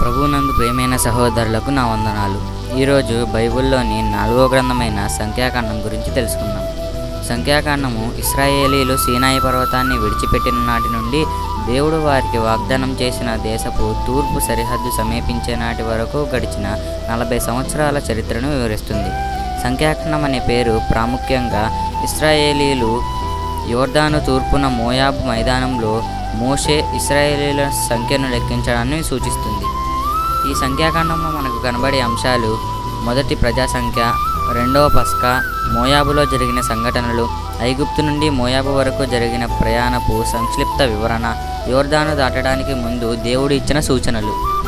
ప్రభునందు ప్రియమైన సహోదరులకు నా వందనాలు ఈరోజు బైబిల్లోని నాలుగో గ్రంథమైన సంఖ్యాకాండం గురించి తెలుసుకుందాం సంఖ్యాకాండము ఇస్రాయేలీలు సీనాయి పర్వతాన్ని విడిచిపెట్టిన నాటి నుండి దేవుడు వారికి వాగ్దానం చేసిన దేశపు తూర్పు సరిహద్దు సమీపించే నాటి వరకు గడిచిన నలభై సంవత్సరాల చరిత్రను వివరిస్తుంది సంఖ్యాకాండం అనే పేరు ప్రాముఖ్యంగా ఇస్రాయేలీలు యోర్దాను తూర్పున మోయాబు మైదానంలో మోషే ఇస్రాయేలీల సంఖ్యను లెక్కించడాన్ని సూచిస్తుంది ఈ సంఖ్యాకాండంలో మనకు కనబడే అంశాలు మొదటి ప్రజా సంఖ్య రెండవ పస్కా మోయాబులో జరిగిన సంఘటనలు ఐగుప్తు నుండి మోయాబు వరకు జరిగిన ప్రయాణపు సంక్షిప్త వివరణ యోర్దాను దాటడానికి ముందు దేవుడు ఇచ్చిన సూచనలు